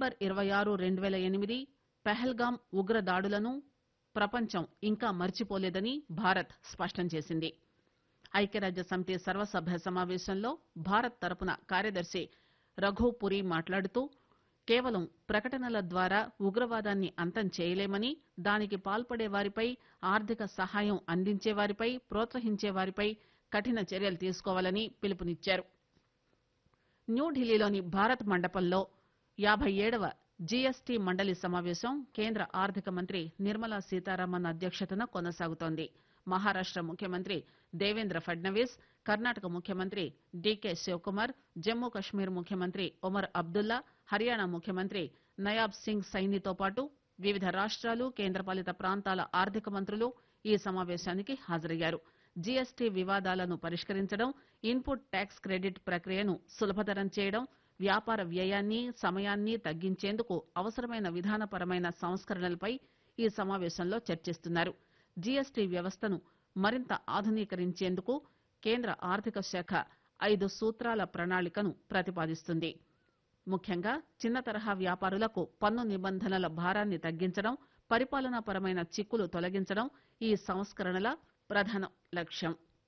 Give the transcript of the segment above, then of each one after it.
November ఇరవై ఆరు రెండు పేల ఎనిమిది పెహల్గాం ఉగ్ర దాడులను ప్రపంచం ఇంకా మర్చిపోలేదని భారత్ స్పష్టం చేసింది ఐక్యరాజ్య సమితి సర్వసభ్య సమావేశంలో భారత్ తరపున కార్యదర్శి రఘు పురి మాట్లాడుతూ కేవలం ప్రకటనల ద్వారా ఉగ్రవాదాన్ని అంతం చేయలేమని దానికి పాల్పడే వారిపై ఆర్థిక సహాయం అందించే వారిపై ప్రోత్సహించే వారిపై కఠిన చర్యలు తీసుకోవాలని పిలుపునిచ్చారు న్యూఢిల్లీలోని భారత్ మండపంలో యాభై ఏడవ జీఎస్టీ మండలి సమావేశం కేంద్ర ఆర్థిక మంత్రి నిర్మలా సీతారామన్ అధ్యక్షతన కొనసాగుతోంది మహారాష్ట ముఖ్యమంత్రి దేవేంద్ర ఫడ్నవీస్ కర్ణాటక ముఖ్యమంత్రి డీకే శివకుమార్ జమ్మూ కశ్మీర్ ముఖ్యమంత్రి ఒమర్ అబ్దుల్లా హర్యానా ముఖ్యమంత్రి నయాబ్ సింగ్ సైనితో పాటు వివిధ రాష్ట్రాలు కేంద్రపాలిత ప్రాంతాల ఆర్థిక మంత్రులు ఈ సమావేశానికి హాజరయ్యారు జీఎస్టీ వివాదాలను పరిష్కరించడం ఇన్పుట్ ట్యాక్స్ క్రెడిట్ ప్రక్రియను సులభతరం చేయడం వ్యాపార వ్యయాన్ని సమయాన్ని తగ్గించేందుకు అవసరమైన విధానపరమైన సంస్కరణలపై ఈ సమావేశంలో చర్చిస్తున్నారు జీఎస్టీ వ్యవస్థను మరింత ఆధునీకరించేందుకు కేంద్ర ఆర్థిక శాఖ ఐదు సూత్రాల ప్రణాళికను ప్రతిపాదిస్తుంది ముఖ్యంగా చిన్న తరహా వ్యాపారులకు పన్ను నిబంధనల భారాన్ని తగ్గించడం పరిపాలనాపరమైన చిక్కులు తొలగించడం ఈ సంస్కరణల ప్రధాన లక్ష్యం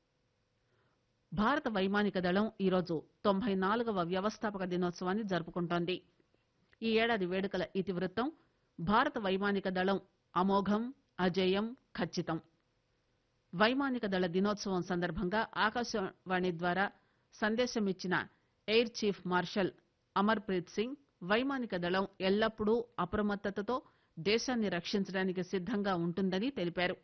భారత వైమానిక దళం ఈరోజు తొంభై నాలుగవ వ్యవస్థాపక దినోత్సవాన్ని జరుపుకుంటోంది ఈ ఏడాది వేడుకల ఇతివృత్తం భారత వైమానిక దళం అమోఘం అజేయం ఖచ్చితం వైమానిక దళ దినోత్సవం సందర్భంగా ఆకాశవాణి ద్వారా సందేశమిచ్చిన air chief marshal Amar Preet Singh వైమానిక దళం ఎల్లప్పుడూ అప్రమత్తతతో దేశాన్ని రక్షించడానికి సిద్దంగా ఉంటుందని తెలిపారు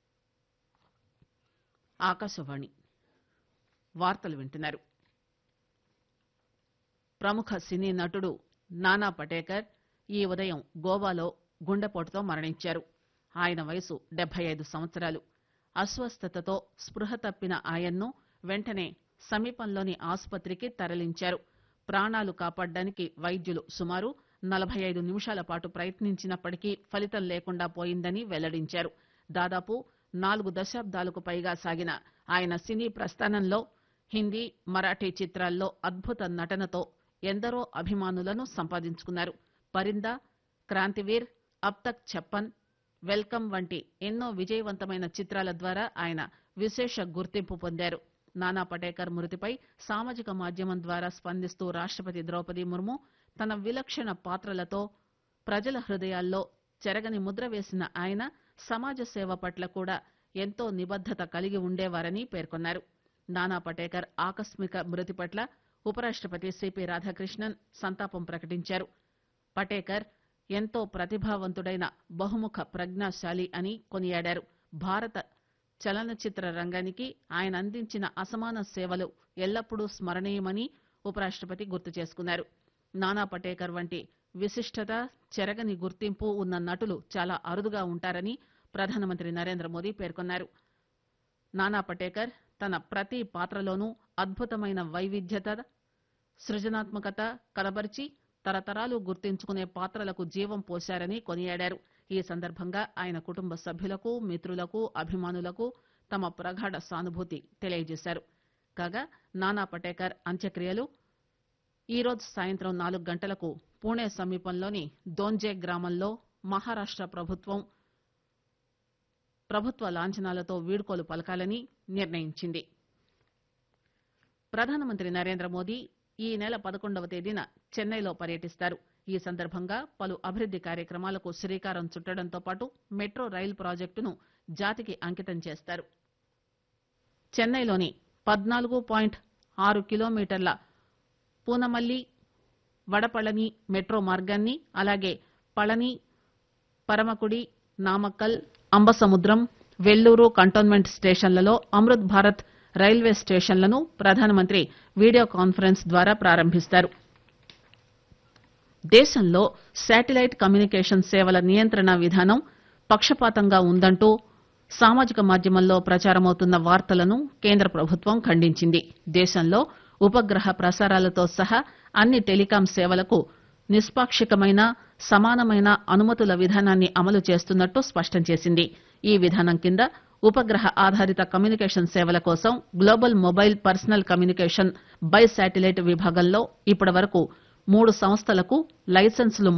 ఆకాశవాణి వార్తలు వింటున్నారు ప్రముఖ సినీ నటుడు నానా పటేకర్ ఈ ఉదయం గోవాలో గుండెపోటుతో మరణించారు ఆయన వయసు డెబ్బై ఐదు సంవత్సరాలు అస్వస్థతతో స్పృహ తప్పిన ఆయన్ను వెంటనే సమీపంలోని ఆసుపత్రికి తరలించారు ప్రాణాలు కాపాడడానికి వైద్యులు సుమారు నలభై ఐదు నిమిషాల పాటు ప్రయత్నించినప్పటికీ ఫలితం లేకుండా పోయిందని వెల్లడించారు దాదాపు నాలుగు దశాబ్దాలకు పైగా సాగిన ఆయన సినీ ప్రస్థానంలో హిందీ మరాఠీ చిత్రాల్లో అద్భుత నటనతో ఎందరో అభిమానులను సంపాదించుకున్నారు పరిందా క్రాంతివీర్ అబ్ తక్ ఛప్పన్ వెల్కమ్ వంటి ఎన్నో విజయవంతమైన చిత్రాల ద్వారా ఆయన విశేష గుర్తింపు పొందారు నానా పటేకర్ మృతిపై సామాజిక మాధ్యమం ద్వారా స్పందిస్తూ రాష్టపతి ద్రౌపది ముర్ము తన విలక్షణ పాత్రలతో ప్రజల హృదయాల్లో చెరగని ముద్ర వేసిన ఆయన సమాజ సేవ పట్ల కూడా ఎంతో నిబద్దత కలిగి ఉండేవారని పేర్కొన్నారు నానా పటేకర్ ఆకస్మిక మృతి పట్ల ఉపరాష్టపతి సిపి రాధాకృష్ణన్ సంతాపం ప్రకటించారు పటేకర్ ఎంతో ప్రతిభావంతుడైన బహుముఖ ప్రజ్ఞాశాలి అని కొనియాడారు భారత చలనచిత్ర రంగానికి ఆయన అందించిన అసమాన సేవలు ఎల్లప్పుడూ స్మరణీయమని ఉపరాష్టపతి గుర్తు చేసుకున్నారు నానా పటేకర్ వంటి విశిష్టత చెరగని గుర్తింపు ఉన్న నటులు చాలా అరుదుగా ఉంటారని ప్రధానమంత్రి నరేంద్ర మోదీ పేర్కొన్నారు నానా పటేకర్ తన ప్రతి పాత్రలోనూ అద్భుతమైన వైవిధ్యత సృజనాత్మకత కనబరిచి తరతరాలు గుర్తించుకునే పాత్రలకు జీవం పోశారని కొనియాడారు ఈ సందర్భంగా ఆయన కుటుంబ సభ్యులకు మిత్రులకు అభిమానులకు తమ ప్రగాఢ సానుభూతి తెలియజేశారు కాగా నానా పటేకర్ అంత్యక్రియలు ఈరోజు సాయంత్రం నాలుగు గంటలకు పూణే సమీపంలోని దోంజే గ్రామంలో మహారాష్ట ప్రభుత్వం ప్రభుత్వ లాంఛనాలతో వీడ్కోలు పలకాలని నిర్ణయించింది ప్రధానమంత్రి నరేంద్ర మోదీ ఈ నెల పదకొండవ తేదీన చెన్నైలో పర్యటిస్తారు ఈ సందర్భంగా పలు అభివృద్ది కార్యక్రమాలకు శ్రీకారం చుట్టడంతో పాటు మెట్రో రైలు ప్రాజెక్టును జాతికి అంకితం చేస్తారు చెన్నైలోని పద్నాలుగు పాయింట్ ఆరు కిలోమీటర్ల పూనమల్లి వడపళని మెట్రో మార్గాన్ని అలాగే పళని పరమకుడి నామక్కల్ అంబసముద్రం వెల్లూరు కంటోన్మెంట్ స్టేషన్లలో అమృత్ భారత్ రైల్వే స్టేషన్లను ప్రధానమంత్రి వీడియో కాన్ఫరెన్స్ ద్వారా ప్రారంభిస్తారు దేశంలో శాటిలైట్ కమ్యూనికేషన్ సేవల నియంత్రణ విధానం పక్షపాతంగా ఉందంటూ సామాజిక మాధ్యమంలో ప్రచారమవుతున్న వార్తలను కేంద్ర ప్రభుత్వం ఖండించింది దేశంలో ఉపగ్రహ ప్రసారాలతో సహా అన్ని టెలికాం సేవలకు నిష్పాక్షికమైన సమానమైన అనుమతుల విధానాన్ని అమలు చేస్తున్నట్టు స్పష్టం చేసింది ఈ విధానం కింద ఉపగ్రహ ఆధారిత కమ్యూనికేషన్ సేవల కోసం global mobile personal communication by satellite విభాగంలో ఇప్పటి వరకు మూడు సంస్థలకు లైసెన్సులు